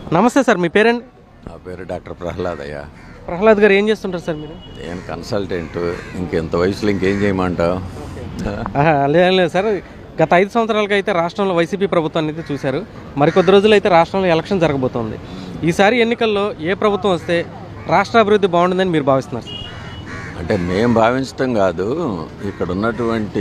నమస్తే సార్ మీ పేరెంట్ నా పేరు డాక్టర్ ప్రహ్లాదయ్య ప్రహ్లాద్ గారు ఏం చేస్తుంటారు సార్ మీరు నేను కన్సల్టెంట్ ఇంకెంత వయసులో ఇంకేం చేయమంటావు ఆహా, లేదు లేదు సార్ గత ఐదు సంవత్సరాలుగా అయితే రాష్ట్రంలో వైసీపీ ప్రభుత్వాన్ని అయితే చూశారు మరికొద్ది రోజులు అయితే రాష్ట్రంలో ఎలక్షన్ జరగబోతోంది ఈసారి ఎన్నికల్లో ఏ ప్రభుత్వం వస్తే రాష్ట్ర అభివృద్ధి బాగుంటుందని మీరు భావిస్తున్నారు సార్ అంటే మేము భావించటం కాదు ఇక్కడ ఉన్నటువంటి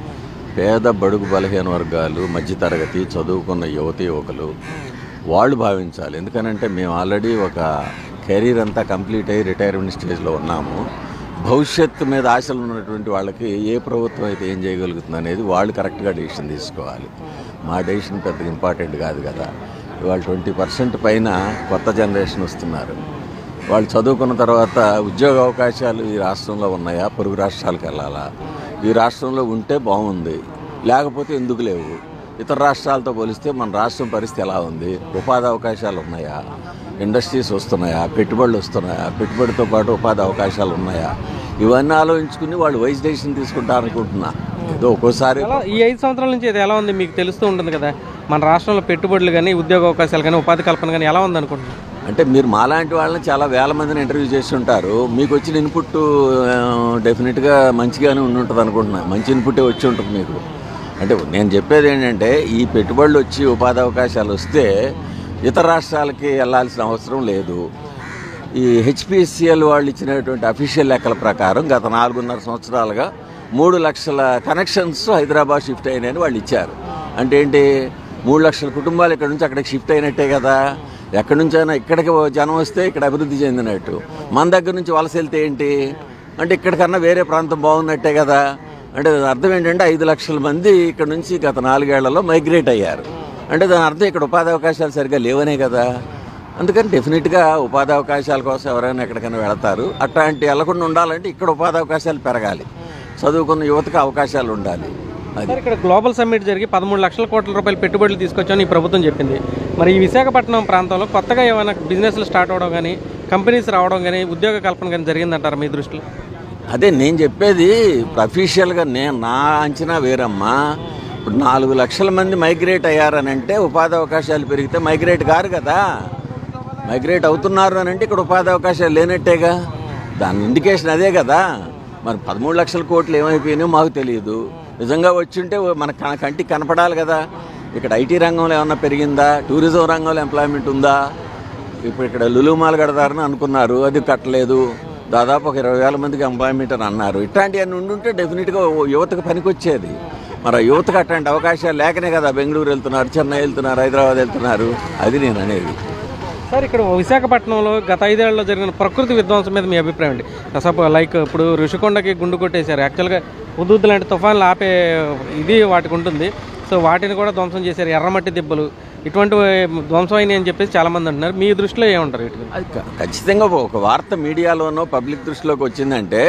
పేద బడుగు బలహీన వర్గాలు మధ్యతరగతి చదువుకున్న యువతి యువకులు వాళ్ళు భావించాలి ఎందుకనంటే మేము ఆల్రెడీ ఒక కెరీర్ అంతా కంప్లీట్ అయ్యి రిటైర్మెంట్ స్టేజ్లో ఉన్నాము భవిష్యత్తు మీద ఆశలు ఉన్నటువంటి వాళ్ళకి ఏ ప్రభుత్వం అయితే ఏం చేయగలుగుతుంది అనేది వాళ్ళు కరెక్ట్గా డెసిషన్ తీసుకోవాలి మా డెసిషన్ పెద్దగా ఇంపార్టెంట్ కాదు కదా ఇవాళ ట్వంటీ పర్సెంట్ పైన కొత్త జనరేషన్ వస్తున్నారు వాళ్ళు చదువుకున్న తర్వాత ఉద్యోగ అవకాశాలు ఈ రాష్ట్రంలో ఉన్నాయా పొరుగు రాష్ట్రాలకు వెళ్ళాలా ఈ రాష్ట్రంలో ఉంటే బాగుంది లేకపోతే ఎందుకు లేవు ఇతర రాష్ట్రాలతో పోలిస్తే మన రాష్ట్రం పరిస్థితి ఎలా ఉంది ఉపాధి అవకాశాలు ఉన్నాయా ఇండస్ట్రీస్ వస్తున్నాయా పెట్టుబడులు వస్తున్నాయా పెట్టుబడితో పాటు ఉపాధి అవకాశాలు ఉన్నాయా ఇవన్నీ ఆలోచించుకుని వాళ్ళు వయసు డెసిషన్ తీసుకుంటారు అనుకుంటున్నా ఏదో ఒక్కోసారి ఎలా ఈ ఐదు సంవత్సరాల నుంచి ఇది ఎలా ఉంది మీకు తెలుస్తూ ఉంటుంది కదా మన రాష్ట్రంలో పెట్టుబడులు కానీ ఉద్యోగ అవకాశాలు కానీ ఉపాధి కల్పన కానీ ఎలా ఉంది అనుకుంటున్నారు అంటే మీరు మాలాంటి వాళ్ళని చాలా వేల మందిని ఇంటర్వ్యూ చేసి ఉంటారు మీకు వచ్చిన ఇన్పుట్ డెఫినెట్గా మంచిగానే ఉండి ఉంటుంది అనుకుంటున్నా మంచి ఇన్పుటే వచ్చి ఉంటుంది మీకు అంటే నేను చెప్పేది ఏంటంటే ఈ పెట్టుబడులు వచ్చి ఉపాధి అవకాశాలు వస్తే ఇతర రాష్ట్రాలకి వెళ్ళాల్సిన అవసరం లేదు ఈ హెచ్పిఎస్సిఎల్ వాళ్ళు ఇచ్చినటువంటి అఫీషియల్ లెక్కల ప్రకారం గత నాలుగున్నర సంవత్సరాలుగా మూడు లక్షల కనెక్షన్స్ హైదరాబాద్ షిఫ్ట్ అయినాయని వాళ్ళు ఇచ్చారు అంటే ఏంటి మూడు లక్షల కుటుంబాలు ఇక్కడ నుంచి అక్కడికి షిఫ్ట్ అయినట్టే కదా ఎక్కడి నుంచైనా ఇక్కడికి జనం వస్తే ఇక్కడ అభివృద్ధి చెందినట్టు మన దగ్గర నుంచి వలస వెళ్తే ఏంటి అంటే ఇక్కడికన్నా వేరే ప్రాంతం బాగున్నట్టే కదా అంటే దాని అర్థం ఏంటంటే ఐదు లక్షల మంది ఇక్కడ నుంచి గత నాలుగేళ్లలో మైగ్రేట్ అయ్యారు అంటే దాని అర్థం ఇక్కడ ఉపాధి అవకాశాలు సరిగ్గా లేవనే కదా అందుకని డెఫినెట్గా ఉపాధి అవకాశాల కోసం ఎవరైనా ఎక్కడికైనా వెళతారు అట్లాంటి వెళ్లకుండా ఉండాలంటే ఇక్కడ ఉపాధి అవకాశాలు పెరగాలి చదువుకున్న యువతకు అవకాశాలు ఉండాలి అది సార్ ఇక్కడ గ్లోబల్ సమ్మిట్ జరిగి పదమూడు లక్షల కోట్ల రూపాయల పెట్టుబడులు తీసుకొచ్చామని ఈ ప్రభుత్వం చెప్పింది మరి ఈ విశాఖపట్నం ప్రాంతంలో కొత్తగా ఏమైనా బిజినెస్లు స్టార్ట్ అవడం కానీ కంపెనీస్ రావడం కానీ ఉద్యోగ కల్పన కానీ జరిగిందంటారా మీ దృష్టిలో అదే నేను చెప్పేది అఫీషియల్గా నేను నా అంచనా వేరమ్మా ఇప్పుడు నాలుగు లక్షల మంది మైగ్రేట్ అయ్యారని అంటే ఉపాధి అవకాశాలు పెరిగితే మైగ్రేట్ కారు కదా మైగ్రేట్ అవుతున్నారు అని అంటే ఇక్కడ ఉపాధి అవకాశాలు లేనట్టేగా దాని ఇండికేషన్ అదే కదా మరి పదమూడు లక్షల కోట్లు ఏమైపోయినాయో మాకు తెలియదు నిజంగా వచ్చింటే మన కన- కంటికి కనపడాలి కదా ఇక్కడ ఐటీ రంగంలో ఏమన్నా పెరిగిందా టూరిజం రంగంలో ఎంప్లాయ్మెంట్ ఉందా ఇప్పుడు ఇక్కడ లులుమాల్ కడతారని అనుకున్నారు అది కట్టలేదు దాదాపు ఒక ఇరవై వేల మందికి ఎంప్లాయ్మెంట్ అని అన్నారు ఇట్లాంటివన్నీ ఉండుంటే డెఫినెట్గా ఓ యువతకు పనికొచ్చేది మరి ఆ యువతకు అట్లాంటి అవకాశాలు లేకనే కదా బెంగళూరు వెళ్తున్నారు చెన్నై వెళ్తున్నారు హైదరాబాద్ వెళ్తున్నారు అది నేను అనేది సార్ ఇక్కడ విశాఖపట్నంలో గత ఐదేళ్లలో జరిగిన ప్రకృతి విధ్వంసం మీద మీ అభిప్రాయం అండి అసలు లైక్ ఇప్పుడు ఋషికొండకి గుండు కొట్టేశారు యాక్చువల్గా ఉద్దుద్దు లాంటి తుఫాన్లు ఆపే ఇది వాటికి ఉంటుంది సో వాటిని కూడా ధ్వంసం చేశారు ఎర్రమట్టి దిబ్బలు ఇటువంటి ధ్వంసం అయినాయి అని చెప్పేసి చాలామంది అంటున్నారు మీ దృష్టిలో ఏమంటారు వీటి గురించి? అది క- ఖచ్చితంగా ఒక వార్త మీడియాలోనో పబ్లిక్ దృష్టిలోకి వచ్చిందంటే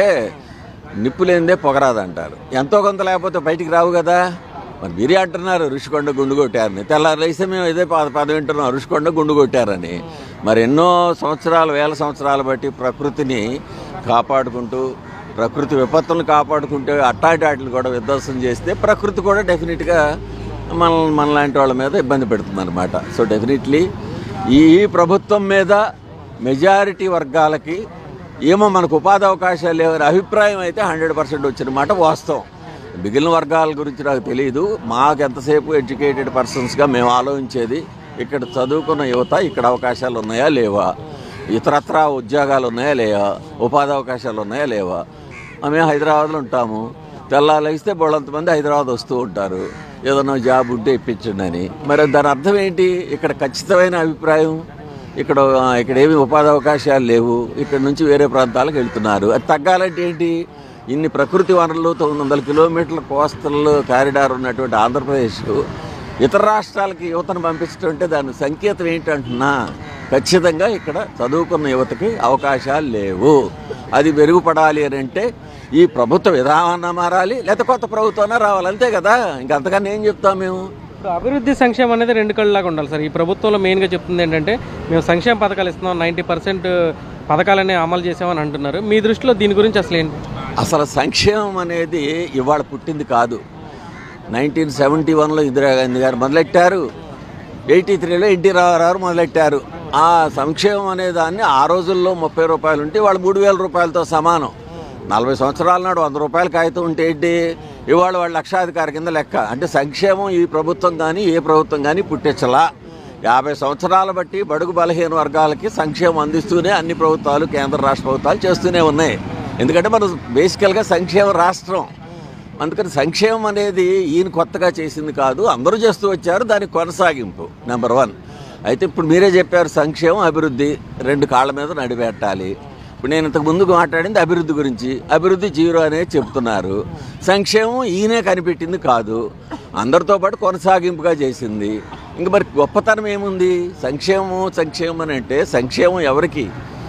నిప్పు లేనిదే పొగరాదంటారు ఎంతో కొంత లేకపోతే బయటికి రావు కదా మరి మీరే అంటున్నారు ఋషికొండ గుండు కొట్టారని తెల్లారైతే మేము ఇదే పాద పదం వింటున్నాం ఋషికొండ గుండు కొట్టారని మరి ఎన్నో సంవత్సరాలు వేల సంవత్సరాలు బట్టి ప్రకృతిని కాపాడుకుంటూ ప్రకృతి విపత్తులను కాపాడుకుంటూ అట్టాటి వాటిని కూడా విధ్వంసం చేస్తే ప్రకృతి కూడా డెఫినెట్గా మన మనలాంటి వాళ్ళ మీద ఇబ్బంది పెడుతుంది అనమాట సో డెఫినెట్లీ ఈ ప్రభుత్వం మీద మెజారిటీ వర్గాలకి ఏమో మనకు ఉపాధి అవకాశాలు లేవని అభిప్రాయం అయితే హండ్రెడ్ పర్సెంట్ వచ్చిన మాట వాస్తవం మిగిలిన వర్గాల గురించి నాకు తెలియదు మాకు ఎంతసేపు ఎడ్యుకేటెడ్ పర్సన్స్గా మేము ఆలోచించేది ఇక్కడ చదువుకున్న యువత ఇక్కడ అవకాశాలు ఉన్నాయా లేవా ఇతరత్ర ఉద్యోగాలు ఉన్నాయా లేవా ఉపాధి అవకాశాలు ఉన్నాయా లేవా మేము హైదరాబాద్లో ఉంటాము తెల్లాలేస్తే బోళ్ళంత మంది హైదరాబాద్ వస్తూ ఉంటారు ఏదైనా జాబ్ ఉంటే ఇప్పించండి అని మరి దాని అర్థం ఏంటి ఇక్కడ ఖచ్చితమైన అభిప్రాయం ఇక్కడ ఇక్కడ ఏమి ఉపాధి అవకాశాలు లేవు ఇక్కడ నుంచి వేరే ప్రాంతాలకు వెళ్తున్నారు అది తగ్గాలంటే ఏంటి ఇన్ని ప్రకృతి వనరులు తొమ్మిది వందల కిలోమీటర్ల కోస్తల్ కారిడార్ ఉన్నటువంటి ఆంధ్రప్రదేశ్ ఇతర రాష్ట్రాలకి యువతను పంపించడం అంటే దాని సంకేతం ఏంటంటున్నా ఖచ్చితంగా ఇక్కడ చదువుకున్న యువతకి అవకాశాలు లేవు అది మెరుగుపడాలి అని అంటే ఈ ప్రభుత్వ విధానం మారాలి లేకపోతే కొత్త ప్రభుత్వం రావాలి అంతే కదా ఇంకంతకన్నా ఏం చెప్తాం మేము ఇప్పుడు అభివృద్ధి సంక్షేమం అనేది రెండు కళ్ళలాగా ఉండాలి సార్ ఈ ప్రభుత్వంలో మెయిన్గా చెప్తుంది ఏంటంటే మేము సంక్షేమ పథకాలు ఇస్తున్నాం నైంటీ పర్సెంట్ పథకాలనే అమలు చేసామని అంటున్నారు మీ దృష్టిలో దీని గురించి అసలు ఏంటి అసలు సంక్షేమం అనేది ఇవాళ పుట్టింది కాదు నైన్టీన్ సెవెంటీ వన్లో ఇందిరాగాంధీ గారు మొదలెట్టారు ఎయిటీ త్రీలో ఎన్టీ రామారావు మొదలెట్టారు ఆ సంక్షేమం అనే దాన్ని ఆ రోజుల్లో ముప్పై రూపాయలు ఉంటే వాళ్ళు మూడు వేల రూపాయలతో సమానం నలభై సంవత్సరాల నాడు వంద రూపాయల కాగితం ఉంటే ఏంటి ఇవాళ వాళ్ళు లక్షాధికారి కింద లెక్క అంటే సంక్షేమం ఈ ప్రభుత్వం కానీ ఏ ప్రభుత్వం కానీ పుట్టించలా యాభై సంవత్సరాల బట్టి బడుగు బలహీన వర్గాలకి సంక్షేమం అందిస్తూనే అన్ని ప్రభుత్వాలు కేంద్ర రాష్ట్ర ప్రభుత్వాలు చేస్తూనే ఉన్నాయి ఎందుకంటే మనం బేసికల్గా సంక్షేమ రాష్ట్రం అందుకని సంక్షేమం అనేది ఈయన కొత్తగా చేసింది కాదు అందరూ చేస్తూ వచ్చారు దానికి కొనసాగింపు నెంబర్ వన్ అయితే ఇప్పుడు మీరే చెప్పారు సంక్షేమం అభివృద్ధి రెండు కాళ్ళ మీద నడిపెట్టాలి ఇప్పుడు నేను ఇంతకు ముందుకు మాట్లాడింది అభివృద్ధి గురించి అభివృద్ధి జీరో అనేది చెప్తున్నారు సంక్షేమం ఈయనే కనిపెట్టింది కాదు అందరితో పాటు కొనసాగింపుగా చేసింది ఇంక మరి గొప్పతనం ఏముంది సంక్షేమం సంక్షేమం అని అంటే సంక్షేమం ఎవరికి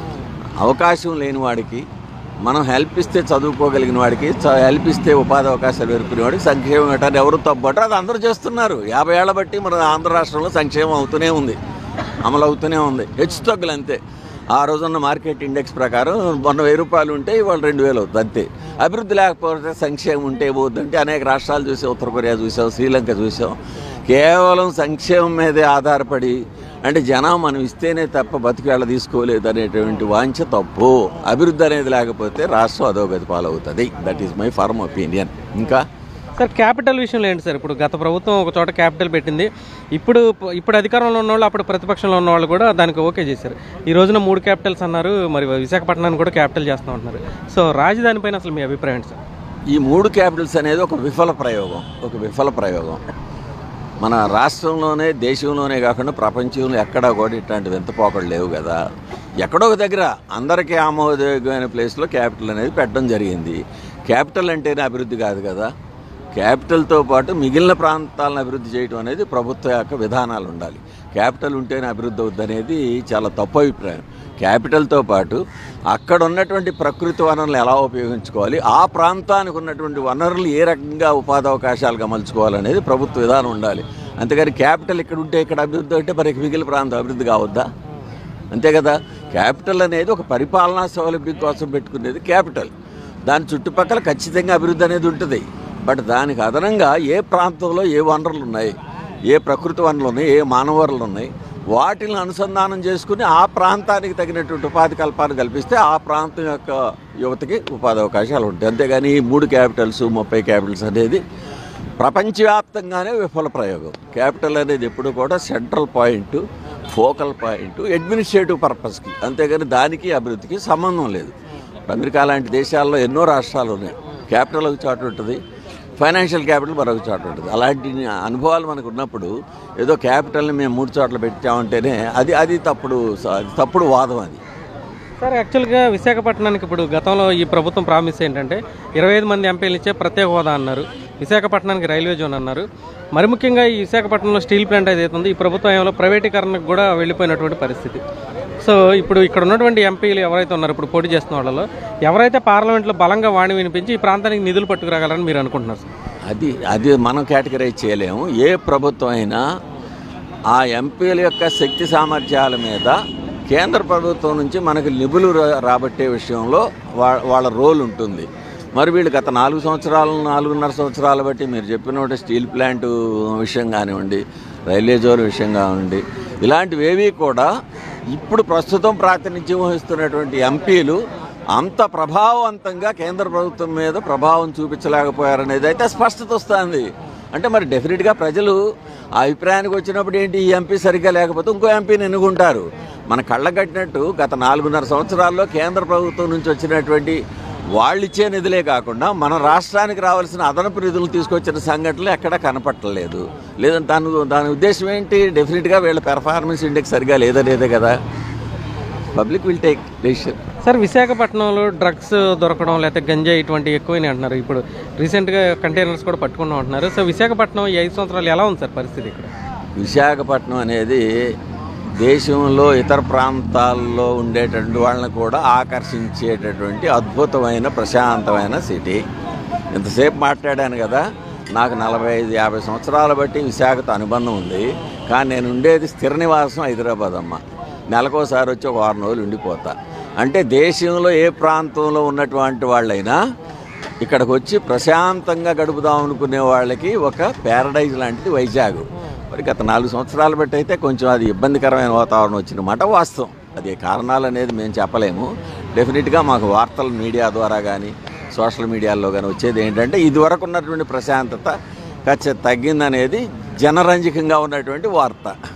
అవకాశం లేని వాడికి మనం హెల్ప్ ఇస్తే చదువుకోగలిగిన వాడికి చ- హెల్ప్ ఇస్తే ఉపాధి అవకాశాలు వెరుకునే వాడికి సంక్షేమం పెట్టాలి ఎవరు తప్పటో అది అందరూ చేస్తున్నారు యాభై ఏళ్ల బట్టి మన ఆంధ్ర రాష్ట్రంలో సంక్షేమం అవుతూనే ఉంది అమలు అవుతూనే ఉంది హెచ్చు తగ్గులు అంతే ఆ రోజున్న మార్కెట్ ఇండెక్స్ ప్రకారం మొన్న వెయ్యి రూపాయలు ఉంటే ఇవాళ రెండు వేలు అవుతుంది అంతే అభివృద్ధి లేకపోతే సంక్షేమం ఉంటే ఏమవుతుందంటే అనేక రాష్ట్రాలు చూసాం ఉత్తర కొరియా చూసాం శ్రీలంక చూసాం కేవలం సంక్షేమం మీదే ఆధారపడి అంటే జనం మనం ఇస్తేనే తప్ప బతికేళ్ళ తీసుకోలేదు అనేటువంటి వాంఛ తప్పు అభివృద్ధి అనేది లేకపోతే రాష్ట్రం అధోగతి పాలవుతుంది that is my firm opinion ఇంకా సార్ క్యాపిటల్ విషయంలో ఏంటి సార్ ఇప్పుడు గత ప్రభుత్వం ఒక చోట క్యాపిటల్ పెట్టింది ఇప్పుడు ఇప్పుడు అధికారంలో ఉన్న వాళ్ళు అప్పుడు ప్రతిపక్షంలో ఉన్న వాళ్ళు కూడా దానికి ఓకే చేశారు ఈ రోజున మూడు క్యాపిటల్స్ అన్నారు మరి విశాఖపట్నాన్ని కూడా క్యాపిటల్ చేస్తాం అంటున్నారు సో రాజధాని పైన అసలు మీ అభిప్రాయం ఏంటి సార్ ఈ మూడు క్యాపిటల్స్ అనేది ఒక విఫల ప్రయోగం ఒక విఫల ప్రయోగం మన రాష్ట్రంలోనే దేశంలోనే కాకుండా ప్రపంచంలో ఎక్కడా కూడా ఇట్లాంటి వింతపోకలు లేవు కదా ఎక్కడో ఒక దగ్గర అందరికీ ఆమోదయోగ్యమైన ప్లేస్లో క్యాపిటల్ అనేది పెట్టడం జరిగింది క్యాపిటల్ అంటేనే అభివృద్ధి కాదు కదా క్యాపిటల్తో పాటు మిగిలిన ప్రాంతాలను అభివృద్ధి చేయడం అనేది ప్రభుత్వ యొక్క విధానాలు ఉండాలి క్యాపిటల్ ఉంటేనే అభివృద్ధి అవుద్ది అనేది చాలా తప్పు అభిప్రాయం క్యాపిటల్తో పాటు అక్కడ ఉన్నటువంటి ప్రకృతి వనరులు ఎలా ఉపయోగించుకోవాలి ఆ ప్రాంతానికి ఉన్నటువంటి వనరులు ఏ రకంగా ఉపాధి అవకాశాలుగా మలుచుకోవాలనేది ప్రభుత్వ విధానం ఉండాలి అంతేగాని క్యాపిటల్ ఇక్కడ ఉంటే ఇక్కడ అభివృద్ధి అంటే మరి మిగిలిన ప్రాంతం అభివృద్ధి కావద్దా అంతే కదా క్యాపిటల్ అనేది ఒక పరిపాలనా సౌలభ్యం కోసం పెట్టుకునేది క్యాపిటల్ దాని చుట్టుపక్కల ఖచ్చితంగా అభివృద్ధి అనేది ఉంటుంది బట్ దానికి అదనంగా ఏ ప్రాంతంలో ఏ వనరులు ఉన్నాయి ఏ ప్రకృతి వనరులు ఉన్నాయి ఏ మానవ వనరులు ఉన్నాయి వాటిని అనుసంధానం చేసుకుని ఆ ప్రాంతానికి తగినటువంటి ఉపాధి కల్పాన్ని కల్పిస్తే ఆ ప్రాంతం యొక్క యువతకి ఉపాధి అవకాశాలు ఉంటాయి అంతేగాని ఈ మూడు క్యాపిటల్స్ ముప్పై క్యాపిటల్స్ అనేది ప్రపంచవ్యాప్తంగానే విఫల ప్రయోగం క్యాపిటల్ అనేది ఎప్పుడు కూడా central point focal point administrative పర్పస్కి అంతేగాని దానికి అభివృద్ధికి సంబంధం లేదు అమెరికా లాంటి దేశాల్లో ఎన్నో రాష్ట్రాలు ఉన్నాయి క్యాపిటల్ ఒక చోట ఉంటుంది ఫైనాన్షియల్ క్యాపిటల్ మరొక చోట ఉంటుంది అలాంటి అనుభవాలు మనకు ఉన్నప్పుడు ఏదో క్యాపిటల్ని మేము మూడు చోట్ల పెట్టామంటేనే అది అది తప్పుడు అది తప్పుడు వాదం అది సార్ యాక్చువల్గా విశాఖపట్నానికి ఇప్పుడు గతంలో ఈ ప్రభుత్వం ప్రామిస్ ఏంటంటే ఇరవై ఐదు మంది ఎంపీలు ఇచ్చే ప్రత్యేక హోదా అన్నారు విశాఖపట్నానికి రైల్వే జోన్ అన్నారు మరి ముఖ్యంగా ఈ విశాఖపట్నంలో స్టీల్ ప్లాంట్ ఏదైతే ఉందో ఈ ప్రభుత్వం ఏమైనా ప్రైవేటీకరణకు కూడా వెళ్ళిపోయినటువంటి పరిస్థితి సో ఇప్పుడు ఇక్కడ ఉన్నటువంటి ఎంపీలు ఎవరైతే ఉన్నారో ఇప్పుడు పోటీ చేస్తున్న వాళ్ళలో ఎవరైతే పార్లమెంట్లో బలంగా వాణి వినిపించి ఈ ప్రాంతానికి నిధులు పట్టుకురాగలరని మీరు అనుకుంటున్నారు సార్ అది అది మనం కేటగరైజ్ చేయలేము ఏ ప్రభుత్వం అయినా ఆ ఎంపీల యొక్క శక్తి సామర్థ్యాల మీద కేంద్ర ప్రభుత్వం నుంచి మనకు నిధులు రా- రాబట్టే విషయంలో వా వాళ్ళ రోల్ ఉంటుంది మరి వీళ్ళు గత నాలుగు సంవత్సరాలు నాలుగున్నర సంవత్సరాలు బట్టి మీరు చెప్పినట్టు స్టీల్ ప్లాంట్ విషయం కానివ్వండి రైల్వే జోన్ విషయం కానివ్వండి ఇలాంటివేవి కూడా ఇప్పుడు ప్రస్తుతం ప్రాతినిధ్యం వహిస్తున్నటువంటి ఎంపీలు అంత ప్రభావవంతంగా కేంద్ర ప్రభుత్వం మీద ప్రభావం చూపించలేకపోయారనేది అయితే స్పష్టత వస్తుంది అంటే మరి డెఫినెట్గా ప్రజలు ఆ అభిప్రాయానికి వచ్చినప్పుడు ఏంటి ఈ ఎంపీ సరిగ్గా లేకపోతే ఇంకో ఎంపీని ఎన్నుకుంటారు మన కళ్ళగట్టినట్టు గత నాలుగున్నర సంవత్సరాల్లో కేంద్ర ప్రభుత్వం నుంచి వచ్చినటువంటి వాళ్ళు ఇచ్చే నిధులే కాకుండా మన రాష్ట్రానికి రావాల్సిన అదనపు నిధులు తీసుకొచ్చిన సంఘటనలు ఎక్కడా కనపట్టలేదు లేదంటే దాని దాని ఉద్దేశం ఏంటి డెఫినెట్గా వీళ్ళ పెర్ఫార్మెన్స్ ఇండెక్స్ సరిగా లేదనేదే కదా public will take decision sir విశాఖపట్నంలో డ్రగ్స్ దొరకడం లేకపోతే గంజాయి ఇటువంటి ఎక్కువని అంటున్నారు ఇప్పుడు రీసెంట్గా కంటైనర్స్ కూడా పట్టుకున్నాం అంటున్నారు సో విశాఖపట్నం ఈ ఐదు సంవత్సరాలు ఎలా ఉంది సార్ పరిస్థితి ఇక్కడ విశాఖపట్నం అనేది దేశంలో ఇతర ప్రాంతాల్లో ఉండేటువంటి వాళ్ళని కూడా ఆకర్షించేటటువంటి అద్భుతమైన ప్రశాంతమైన సిటీ ఇంతసేపు మాట్లాడాను కదా నాకు నలభై ఐదు యాభై సంవత్సరాల బట్టి విశాఖతో అనుబంధం ఉంది కానీ నేను ఉండేది స్థిర నివాసం హైదరాబాద్ అమ్మ నెలకోసారి వచ్చి ఒక వారం రోజులు ఉండిపోతా అంటే దేశంలో ఏ ప్రాంతంలో ఉన్నటువంటి వాళ్ళైనా ఇక్కడికి వచ్చి ప్రశాంతంగా గడుపుదాం అనుకునే వాళ్ళకి ఒక ప్యారడైజ్ లాంటిది వైజాగ్ మరి గత నాలుగు సంవత్సరాలు బట్టి అయితే కొంచెం అది ఇబ్బందికరమైన వాతావరణం వచ్చిన మాట వాస్తవం అది కారణాలు అనేది మేము చెప్పలేము డెఫినెట్గా మాకు వార్తలు మీడియా ద్వారా కానీ సోషల్ మీడియాలో కానీ వచ్చేది ఏంటంటే ఇదివరకు ఉన్నటువంటి ప్రశాంతత ఖచ్చితంగా తగ్గిందనేది జనరంజకంగా ఉన్నటువంటి వార్త